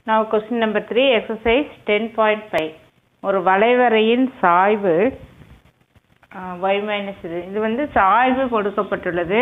Now question number 3 exercise 10.5 ஒரு வளைவரையின் சாய்வு y minus இது இது வந்து சாய்வு கொடுக்கப்பட்டுள்ளது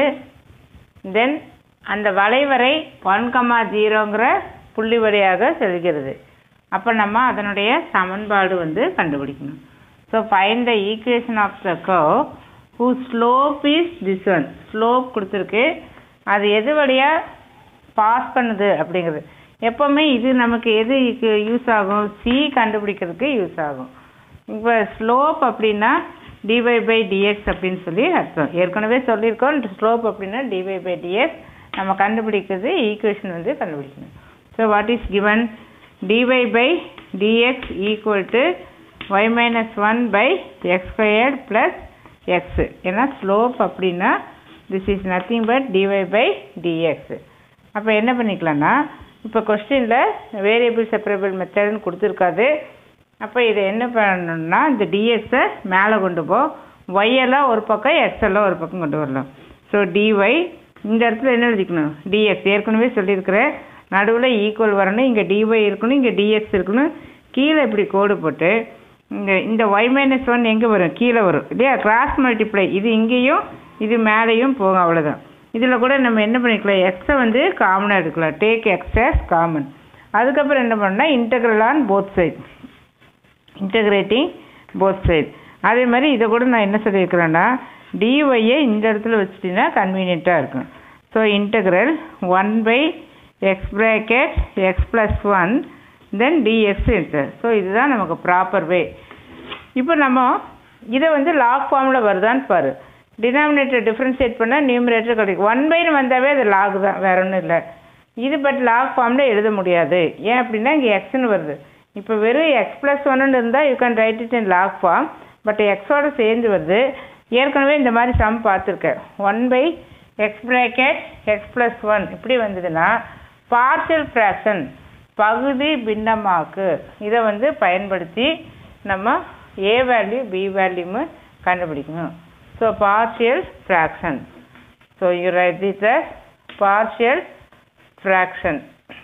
தென் அந்த வளைவரை ஒன் கமா ஜீரோங்கிற புள்ளி வழியாக செல்கிறது அப்போ நம்ம அதனுடைய சமன்பாடு வந்து கண்டுபிடிக்கணும் so find the equation of the curve who slope is this one slope கொடுத்துருக்கு அது எது வழியாக பாஸ் பண்ணுது அப்படிங்கிறது எப்போவுமே இது நமக்கு எது யூஸ் ஆகும் சி கண்டுபிடிக்கிறதுக்கு யூஸ் ஆகும் இப்போ ஸ்லோப் அப்படின்னா டிஒய் பை டிஎக்ஸ் அப்படின்னு சொல்லி அர்த்தம் ஏற்கனவே சொல்லியிருக்கோம் ஸ்லோப் அப்படின்னா டிஒய் பை டிஎக்ஸ் நம்ம கண்டுபிடிக்கிறது ஈக்குவேஷன் வந்து கண்டுபிடிக்கணும் so what is given dy by dx equal to y minus one by x squared plus x ஏன்னா ஸ்லோப் அப்படின்னா this is nothing but dy by dx அப்போ என்ன பண்ணிக்கலாம்னா இப்போ கொஸ்டினில் வேரியபிள் செப்பரபிள் மெத்தட்னு கொடுத்துருக்காது அப்போ இதை என்ன பண்ணணும்னா இந்த டிஎக்ஸை மேலே கொண்டு போ ஒய்யெல்லாம் ஒரு பக்கம் எக்ஸெல்லாம் ஒரு பக்கம் கொண்டு வரலாம் ஸோ டிஒய் இந்த இடத்துல என்ன எழுதிக்கணும் டிஎக்ஸ் ஏற்கனவே சொல்லியிருக்கிறேன் நடுவில் ஈக்குவல் வரணும் இங்கே டிஒய் இருக்கணும் இங்கே டிஎக்ஸ் இருக்கணும் கீழே இப்படி கோடு போட்டு இங்கே இந்த ஒய் மைனஸ் ஒன் எங்கே வரும் கீழே வரும் இல்லையா கிராஸ் மல்டிப்ளை இது இங்கேயும் இது மேலேயும் போகும் அவ்வளோதான் இதில் கூட நம்ம என்ன பண்ணிக்கலாம் எக்ஸை வந்து காமனாக எடுக்கலாம் டேக் எக்ஸ் as காமன் அதுக்கப்புறம் என்ன பண்ணால் integral on both side integrating both side அதே மாதிரி இதை கூட நான் என்ன சொல்லியிருக்கிறேன்னா டிஒய்யை இந்த இடத்துல வச்சுட்டிங்கன்னா கன்வீனியண்ட்டாக இருக்கும் so integral one by x bracket x plus one then dx inter so இதுதான் நமக்கு ப்ராப்பர் வே இப்போ நம்ம இதை வந்து லாக் ஃபார்மில் வருதான்னு பாரு டினாமினேட்டர் டிஃப்ரென்ஷியேட் பண்ணால் நியூமரேட்டர் கிடைக்கும் ஒன் பைன்னு வந்தாவே அது லாக் தான் வேற ஒன்றும் இல்லை இது பட் லாக் ஃபார்மில் எழுத முடியாது ஏன் அப்படின்னா இங்கே எக்ஸ்னு வருது இப்போ வெறும் எக்ஸ் ப்ளஸ் ஒன்னு இருந்தால் you can write it in log form but எக்ஸோட சேர்ந்து வருது ஏற்கனவே இந்த மாதிரி சம் பார்த்துருக்கேன் one by x bracket x plus one இப்படி வந்ததுன்னா பார்ஷியல் ஃப்ராக்ஷன் பகுதி பின்னமாக்கு இதை வந்து பயன்படுத்தி நம்ம ஏ வேல்யூ பி வேல்யூமு கண்டுபிடிக்கணும் so partial fraction so you write this as partial fraction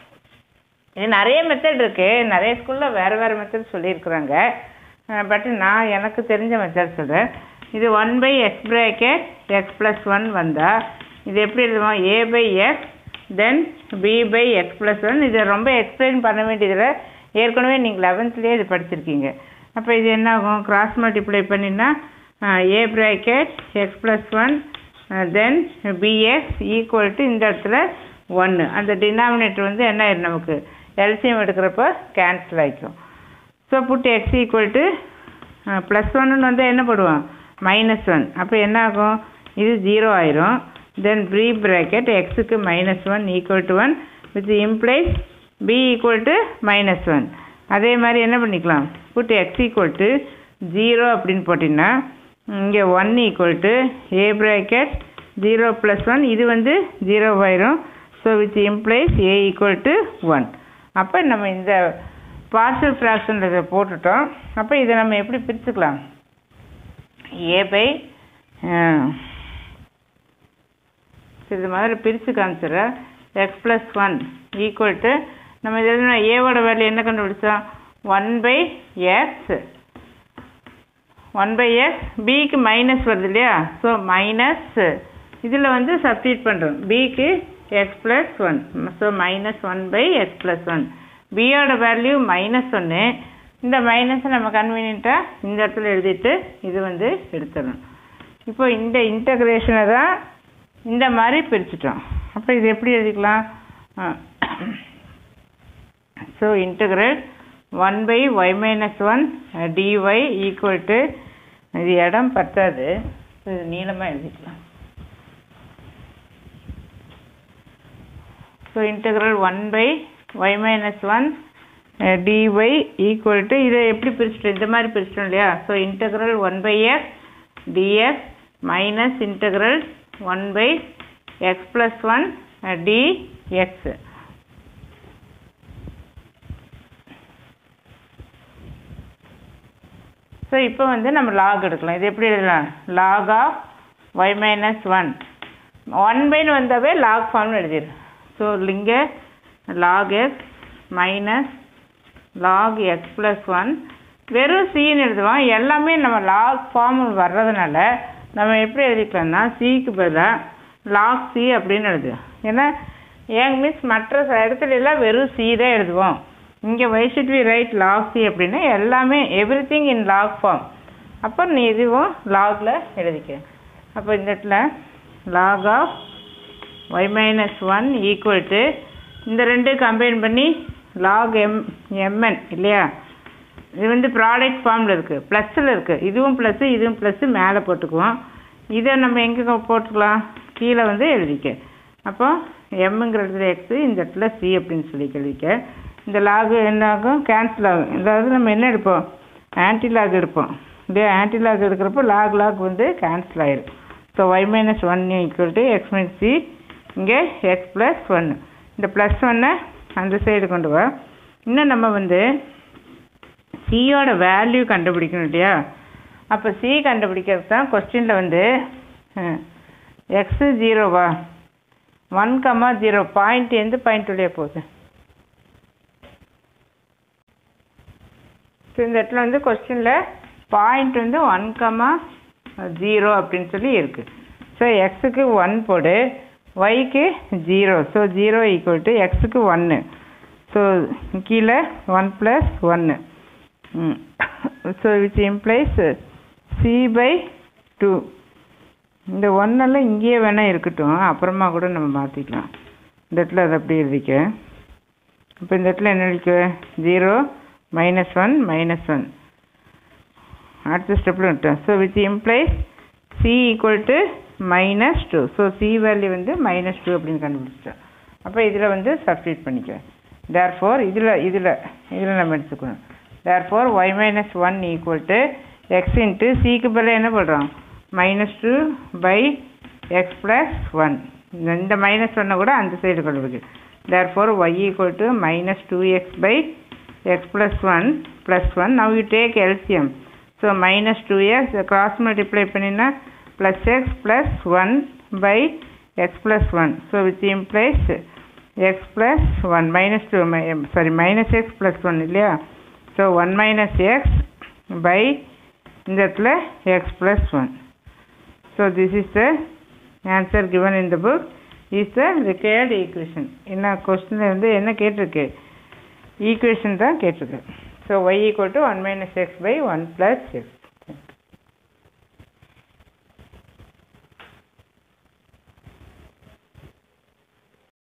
இது நிறைய மெத்தட் இருக்குது நிறைய ஸ்கூலில் வேறு வேறு மெத்தட் சொல்லியிருக்கிறாங்க பட் நான் எனக்கு தெரிஞ்ச மெத்தட் சொல்கிறேன் இது one by x bracket x plus one வந்தால் இது எப்படி எழுதுவோம் A by x then B by x plus one இதை ரொம்ப எக்ஸ்பிளைன் பண்ண வேண்டியதில் ஏற்கனவே நீங்கள் லெவன்த்லேயே இது படிச்சிருக்கீங்க அப்போ இது என்ன ஆகும் கிராஸ் மல்டிப்ளை பண்ணினா A bracket x plus one then Bx equal to இந்த இடத்துல ஒன்று அந்த டினாமினேட்டர் வந்து என்ன ஆயிடும் நமக்கு எல்சிஎம் எடுக்கிறப்ப கேன்சல் ஆகிக்கும் so put x equal to plus ஒன்னு வந்து என்ன போடுவோம் மைனஸ் ஒன் அப்போ என்ன ஆகும் இது ஜீரோ ஆயிரும் தென் ப்ரீ ப்ராக்கெட் எக்ஸுக்கு minus one equal to one with implies B equal to minus one அதே மாதிரி என்ன பண்ணிக்கலாம் put x equal to zero அப்படின்னு போட்டிங்கன்னா இங்கே one equal to A bracket zero plus one இது வந்து ஜீரோ ஆயிரும் so with implies A equal to one அப்போ நம்ம இந்த பார்ஷியல் ஃப்ராக்ஷனில் இதை போட்டுட்டோம் அப்போ இதை நம்ம எப்படி பிரிச்சுக்கலாம் ஏ பை இது மாதிரி பிரித்து காமிச்சிடுறேன் x plus one equal to நம்ம இதில் ஏவோட வேல்யூ என்ன கண்டுபிடிச்சோம் one by x one by x பிக்கு மைனஸ் வருது இல்லையா ஸோ மைனஸ் இதில் வந்து சப்ஸ்டியூட் பண்ணுறோம் பிக்கு x plus one so minus one by x plus one பியோட வேல்யூ மைனஸ் ஒன்று இந்த மைனஸை நம்ம கன்வீனியண்ட்டாக இந்த இடத்துல எழுதிட்டு இது வந்து எடுத்துடணும் இப்போ இந்த இன்டகிரேஷனை தான் இந்த மாதிரி பிரிச்சுட்டோம் அப்போ இது எப்படி எழுதிக்கலாம் so integral one by y minus one dy equal to இது இடம் பத்தாது இது நீளமாக எழுதிக்கலாம் so integral one by y minus one dy equal to இதை எப்படி பிரிச்சிட்டோம் இந்த மாதிரி பிரிச்சிட்டோம் இல்லையா so integral one by x dx minus integral one by x plus one dx so இப்போ வந்து நம்ம லாக் எடுக்கலாம் இது எப்படி எழுதலாம் log of y minus one one பைன்னு வந்தாவே லாக் ஃபார்ம்னு எழுதிடு ஸோ இங்கே log x minus log x plus one வெறும் சின்னு எழுதுவோம் எல்லாமே நம்ம லாக் ஃபார்ம் வர்றதுனால நம்ம எப்படி எழுதிக்கலாம்னா சிக்கு பதிலாக லாக் சி அப்படின்னு எழுதுவோம் ஏன்னா ஏங்க மிஸ் மற்ற இடத்துல எல்லாம் வெறும் சி தான் எழுதுவோம் இங்கே why should we write log c அப்படின்னா எல்லாமே everything in log form அப்போ நீ இதுவும் லாகில் எழுதிக்க அப்போ இந்த இடத்துல log of y minus one equal to இந்த ரெண்டு கம்பைன் பண்ணி லாக் எம் எம்என் இல்லையா இது வந்து ப்ராடக்ட் ஃபார்மில் இருக்குது ப்ளஸ்ஸில் இருக்குது இதுவும் ப்ளஸ்ஸு இதுவும் ப்ளஸ்ஸு மேலே போட்டுக்குவோம் இதை நம்ம எங்கே போட்டுக்கலாம் கீழே வந்து எழுதிக்க அப்போ எம்முங்கிற இடத்துல எக்ஸு இந்த இடத்துல சி அப்படின்னு சொல்லி எழுதிக்க இந்த லாகு என்ன ஆகும் கேன்சல் ஆகும் அதாவது நம்ம என்ன எடுப்போம் ஆன்டி லாக் எடுப்போம் இதே ஆன்டி லாக் எடுக்கிறப்போ லாக் லாக் வந்து கேன்சல் ஆயிடும் so y minus one equal to x minus c இங்கே எக்ஸ் ப்ளஸ் ஒன்று இந்த ப்ளஸ் ஒன்னை அந்த சைடு கொண்டு வா இன்னும் நம்ம வந்து சியோட வேல்யூ கண்டுபிடிக்கணும் இல்லையா அப்போ சி கண்டுபிடிக்கிறது தான் கொஸ்டினில் வந்து எக்ஸு ஜீரோவா ஒன் கம்மா ஜீரோ பாயிண்ட் எந்த பாயிண்ட் வழியா போகுது ஸோ இந்த இடத்துல வந்து கொஸ்டினில் பாயிண்ட் வந்து ஒன் கம்மா ஜீரோ அப்படின்னு சொல்லி இருக்குது ஸோ எக்ஸுக்கு ஒன் போடு ஒய்க்கு zero so zero equal to எக்ஸுக்கு ஒன்று ஸோ கீழே ஒன் ப்ளஸ் ஒன்று so which implies c by two இந்த ஒன்னெல்லாம் இங்கேயே வேணால் இருக்கட்டும் அப்புறமா கூட நம்ம மாற்றிக்கலாம் இந்த இடத்துல அதை அப்படி எழுதிக்க இப்போ இந்த இடத்துல என்ன எழுதிக்க zero minus one minus one அடுத்த ஸ்டெப்பில் விட்டோம் so which implies c equal to minus two so c value வந்து மைனஸ் டூ அப்படின்னு கண்டுபிடிச்சிட்டோம் அப்போ இதில் வந்து சப்ஸ்டியூட் பண்ணிக்க தேர் ஃபோர் இதில் இதில் இதில் நம்ம எடுத்துக்கணும் therefore y minus one equal to x into சிக்கு பதிலாக என்ன பண்ணுறோம் minus two by x plus one இந்த மைனஸ் ஒன்னை கூட அந்த சைடு கொண்டு போகுது therefore y equal to minus two x by x plus one plus one now you take LCM so minus two x cross multiply பண்ணினா plus x plus one by x plus one so which implies x plus one minus two sorry minus x plus one இல்லையா so one minus x by இந்த இடத்துல x plus one so this is the answer given in the book is the required equation என்ன கொஸ்டினில் வந்து என்ன கேட்டிருக்கு equation தான் கேட்டிருக்கு so y equal to one minus x by one plus X